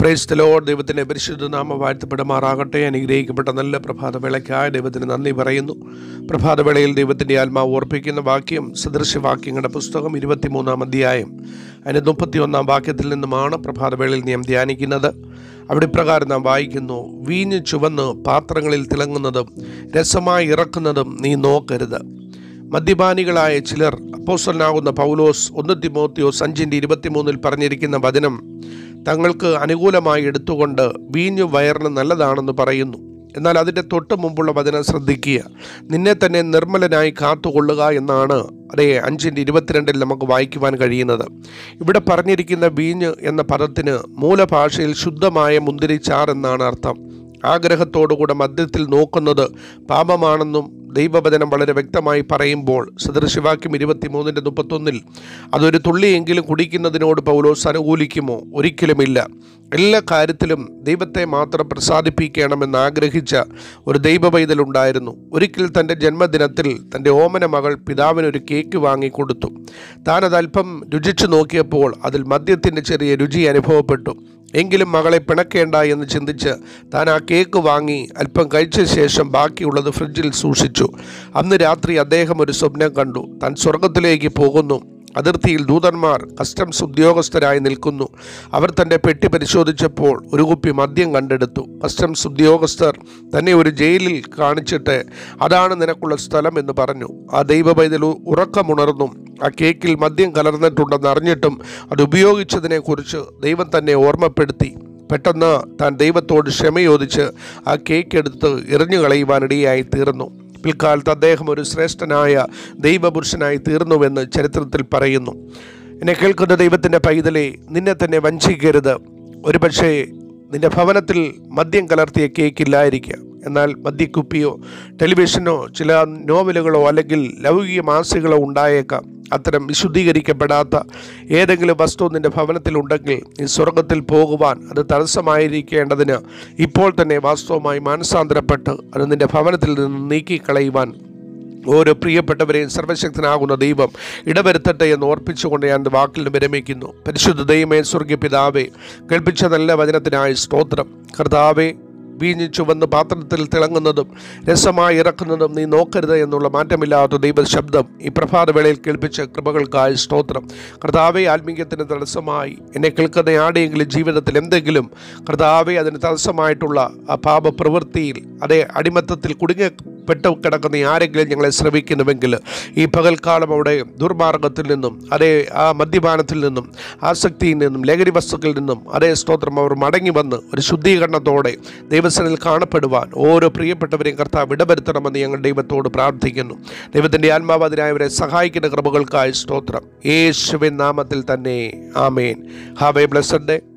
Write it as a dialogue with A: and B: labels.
A: praise load ദൈവത്തിൻ്റെ പരിശുദ്ധ നാമ വാഴ്ത്തപ്പെടുമാറാകട്ടെ അനുഗ്രഹിക്കപ്പെട്ട നല്ല പ്രഭാതവേളയ്ക്കായ ദൈവത്തിന് നന്ദി പറയുന്നു പ്രഭാതവേളയിൽ ദൈവത്തിൻ്റെ ആത്മാവ് ഓർപ്പിക്കുന്ന വാക്യം സദൃശ്യവാക്യങ്ങളുടെ പുസ്തകം ഇരുപത്തിമൂന്നാം അധ്യായം അതിന് മുപ്പത്തിയൊന്നാം വാക്യത്തിൽ നിന്നുമാണ് പ്രഭാതവേളയിൽ നാം ധ്യാനിക്കുന്നത് അവിടെ ഇപ്രകാരം നാം വായിക്കുന്നു വീഞ്ഞ് ചുവന്ന് പാത്രങ്ങളിൽ തിളങ്ങുന്നതും രസമായി ഇറക്കുന്നതും നീ നോക്കരുത് മദ്യപാനികളായ ചിലർ അപ്പോസ്റ്റലനാകുന്ന പൗലോസ് ഒന്ന് തിമോത്തിയോസ് അഞ്ചിൻ്റെ ഇരുപത്തിമൂന്നിൽ പറഞ്ഞിരിക്കുന്ന വചനം തങ്ങൾക്ക് അനുകൂലമായി എടുത്തുകൊണ്ട് വീഞ്ഞു വയറിന് നല്ലതാണെന്ന് പറയുന്നു എന്നാൽ അതിൻ്റെ തൊട്ട് മുമ്പുള്ള വചനം ശ്രദ്ധിക്കുക നിന്നെ തന്നെ നിർമ്മലനായി കാത്തുകൊള്ളുക എന്നാണ് അതേ അഞ്ചിൻ്റെ ഇരുപത്തിരണ്ടിൽ നമുക്ക് വായിക്കുവാൻ കഴിയുന്നത് ഇവിടെ പറഞ്ഞിരിക്കുന്ന വീഞ്ഞ് എന്ന പദത്തിന് മൂലഭാഷയിൽ ശുദ്ധമായ മുന്തിരിച്ചാർ എന്നാണ് അർത്ഥം ആഗ്രഹത്തോടുകൂടെ മദ്യത്തിൽ നോക്കുന്നത് പാപമാണെന്നും ദൈവവചനം വളരെ വ്യക്തമായി പറയുമ്പോൾ സദൃശിവാക്യം ഇരുപത്തിമൂന്നിൻ്റെ മുപ്പത്തൊന്നിൽ അതൊരു തുള്ളിയെങ്കിലും കുടിക്കുന്നതിനോട് പൗലോസ് അനുകൂലിക്കുമോ ഒരിക്കലുമില്ല എല്ലാ കാര്യത്തിലും ദൈവത്തെ മാത്രം പ്രസാദിപ്പിക്കണമെന്ന് ആഗ്രഹിച്ച ഒരു ദൈവ പൈതലുണ്ടായിരുന്നു ഒരിക്കൽ തൻ്റെ ജന്മദിനത്തിൽ തൻ്റെ ഓമന മകൾ പിതാവിനൊരു കേക്ക് വാങ്ങിക്കൊടുത്തു താനത് അല്പം രുചിച്ചു നോക്കിയപ്പോൾ അതിൽ മദ്യത്തിൻ്റെ ചെറിയ രുചി അനുഭവപ്പെട്ടു എങ്കിലും മകളെ പിണക്കേണ്ട എന്ന് ചിന്തിച്ച് താൻ ആ കേക്ക് വാങ്ങി അല്പം കഴിച്ച ശേഷം ബാക്കിയുള്ളത് ഫ്രിഡ്ജിൽ സൂക്ഷിച്ചു അന്ന് രാത്രി അദ്ദേഹം ഒരു സ്വപ്നം കണ്ടു താൻ സ്വർഗത്തിലേക്ക് പോകുന്നു അതിർത്തിയിൽ ദൂതന്മാർ കസ്റ്റംസ് ഉദ്യോഗസ്ഥരായി നിൽക്കുന്നു അവർ തൻ്റെ പെട്ടി പരിശോധിച്ചപ്പോൾ ഒരു കുപ്പി മദ്യം കണ്ടെടുത്തു കസ്റ്റംസ് ഉദ്യോഗസ്ഥർ തന്നെ ഒരു ജയിലിൽ കാണിച്ചിട്ട് അതാണ് നിനക്കുള്ള സ്ഥലം എന്ന് പറഞ്ഞു ആ ദൈവ പൈതൽ ഉറക്കമുണർന്നു ആ കേക്കിൽ മദ്യം കലർന്നിട്ടുണ്ടെന്ന് അറിഞ്ഞിട്ടും അത് ഉപയോഗിച്ചതിനെക്കുറിച്ച് ദൈവം തന്നെ ഓർമ്മപ്പെടുത്തി പെട്ടെന്ന് താൻ ദൈവത്തോട് ക്ഷമയോദിച്ച് ആ കേക്ക് എടുത്ത് എറിഞ്ഞു കളയുവാനിടയായി തീർന്നു പിൽക്കാലത്ത് അദ്ദേഹം ഒരു ശ്രേഷ്ഠനായ ദൈവപുരുഷനായി തീർന്നുവെന്ന് ചരിത്രത്തിൽ പറയുന്നു എന്നെ കേൾക്കുന്ന ദൈവത്തിൻ്റെ പൈതലെ നിന്നെ തന്നെ വഞ്ചിക്കരുത് ഒരുപക്ഷേ നിന്റെ ഭവനത്തിൽ മദ്യം കലർത്തിയ കേക്കില്ലായിരിക്കാം എന്നാൽ മദ്യക്കുപ്പിയോ ടെലിവിഷനോ ചില നോവലുകളോ അല്ലെങ്കിൽ ലൗകിക മാസികളോ ഉണ്ടായേക്കാം അത്തരം വിശുദ്ധീകരിക്കപ്പെടാത്ത ഏതെങ്കിലും വസ്തു നിന്റെ ഭവനത്തിലുണ്ടെങ്കിൽ ഈ സ്വർഗത്തിൽ പോകുവാൻ അത് തടസ്സമായിരിക്കേണ്ടതിന് ഇപ്പോൾ തന്നെ വാസ്തവമായി മാനസാന്തരപ്പെട്ട് അത് നിന്റെ ഭവനത്തിൽ നിന്ന് നീക്കിക്കളയുവാൻ ഓരോ പ്രിയപ്പെട്ടവരെയും സർവശക്തനാകുന്ന ദൈവം ഇടവരുത്തട്ടെ എന്ന് ഓർപ്പിച്ചുകൊണ്ട് ഞാൻ വാക്കിൽ വിരമിക്കുന്നു പരിശുദ്ധ ദൈവമേ സ്വർഗീയ പിതാവേ കേൾപ്പിച്ച നല്ല വചനത്തിനായി സ്തോത്രം കർത്താവേ വീഞ്ഞു ചുവന്ന് പാത്രത്തിൽ തിളങ്ങുന്നതും രസമായി ഇറക്കുന്നതും നീ നോക്കരുത് എന്നുള്ള മാറ്റമില്ലാത്ത ദൈവ ശബ്ദം ഈ പ്രഭാതവേളയിൽ കേൾപ്പിച്ച കൃപകൾക്കായി സ്തോത്രം കർത്താവെ ആത്മീയത്തിന് തടസ്സമായി എന്നെ കേൾക്കുന്ന ആടെയെങ്കിലും ജീവിതത്തിൽ എന്തെങ്കിലും കർത്താവെ അതിന് തടസ്സമായിട്ടുള്ള ആ പാപ പ്രവൃത്തിയിൽ അതേ അടിമത്തത്തിൽ കുടുങ്ങപ്പെട്ട് കിടക്കുന്ന ആരെങ്കിലും ഞങ്ങളെ ശ്രമിക്കുന്നുവെങ്കിൽ ഈ പകൽക്കാലം അവിടെ ദുർമാർഗത്തിൽ നിന്നും അതേ ആ മദ്യപാനത്തിൽ നിന്നും ആസക്തിയിൽ നിന്നും ലഹരി വസ്തുക്കളിൽ നിന്നും അതേ സ്തോത്രം അവർ മടങ്ങി വന്ന് ഒരു ശുദ്ധീകരണത്തോടെ ദൈവസനിൽ കാണപ്പെടുവാൻ ഓരോ പ്രിയപ്പെട്ടവരെയും കർത്താവ് ഇടവരുത്തണമെന്ന് ഞങ്ങൾ ദൈവത്തോട് പ്രാർത്ഥിക്കുന്നു ദൈവത്തിൻ്റെ ആത്മാവാതിനായവരെ സഹായിക്കുന്ന കൃപകൾക്കായി സ്തോത്രം യേശുവിൻ നാമത്തിൽ തന്നെ ആമേൻ ഹാവ് എ ബ്ലസ്സഡ് ഡേ